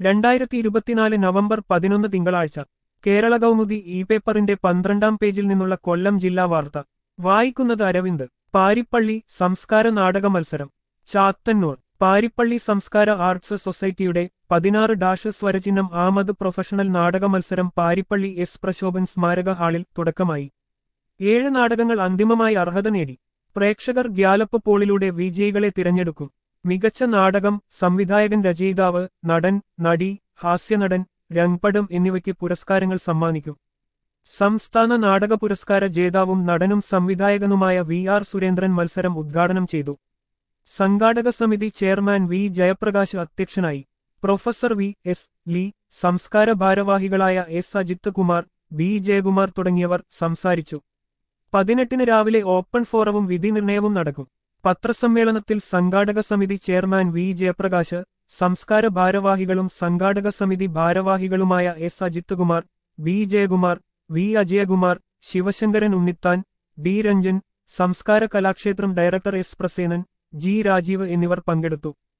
രണ്ടായിരത്തി ഇരുപത്തിനാല് നവംബർ പതിനൊന്ന് തിങ്കളാഴ്ച കേരള കൗമുദി ഇ പേപ്പറിന്റെ പന്ത്രണ്ടാം പേജിൽ നിന്നുള്ള കൊല്ലം ജില്ലാ വാർത്ത വായിക്കുന്നത് അരവിന്ദ് പാരിപ്പള്ളി സംസ്കാര നാടക മത്സരം ചാത്തന്നൂർ പാരിപ്പള്ളി സംസ്കാര ആർട്സ് സൊസൈറ്റിയുടെ പതിനാറ് ഡാഷ് സ്വരചിഹ്നം ആമത് പ്രൊഫഷണൽ നാടക മത്സരം പാരിപ്പള്ളി എസ് പ്രശോഭൻ സ്മാരക ഹാളിൽ തുടക്കമായി ഏഴ് നാടകങ്ങൾ അന്തിമമായി അർഹത നേടി പ്രേക്ഷകർ ഗ്യാലപ്പ് പോളിലൂടെ വിജയികളെ തിരഞ്ഞെടുക്കും മികച്ച നാടകം സംവിധായകൻ രചയിതാവ് നടൻ നടി ഹാസ്യനടൻ രംഗപടം എന്നിവയ്ക്ക് പുരസ്കാരങ്ങൾ സമ്മാനിക്കും സംസ്ഥാന നാടക പുരസ്കാര ജേതാവും നടനും സംവിധായകനുമായ വി ആർ സുരേന്ദ്രൻ മത്സരം ഉദ്ഘാടനം ചെയ്തു സംഘാടക സമിതി ചെയർമാൻ വി ജയപ്രകാശ് അധ്യക്ഷനായി പ്രൊഫസർ വി എസ് ലീ സംസ്കാര ഭാരവാഹികളായ എസ് അജിത് കുമാർ ബി ജയകുമാർ തുടങ്ങിയവർ സംസാരിച്ചു പതിനെട്ടിന് രാവിലെ ഓപ്പൺ ഫോറവും വിധി നിർണയവും നടക്കും പത്രസമ്മേളനത്തിൽ സംഘാടക സമിതി ചെയർമാൻ വി ജയപ്രകാശ് സംസ്കാര ഭാരവാഹികളും സംഘാടക സമിതി ഭാരവാഹികളുമായ S Ajith Kumar B Jayakumar V Ajayakumar Sivasankaran Unnithan D Ranjan Samskara Kalakshetram director S Prasenan G Rajeev എന്നിവർ പങ്കെടുത്തു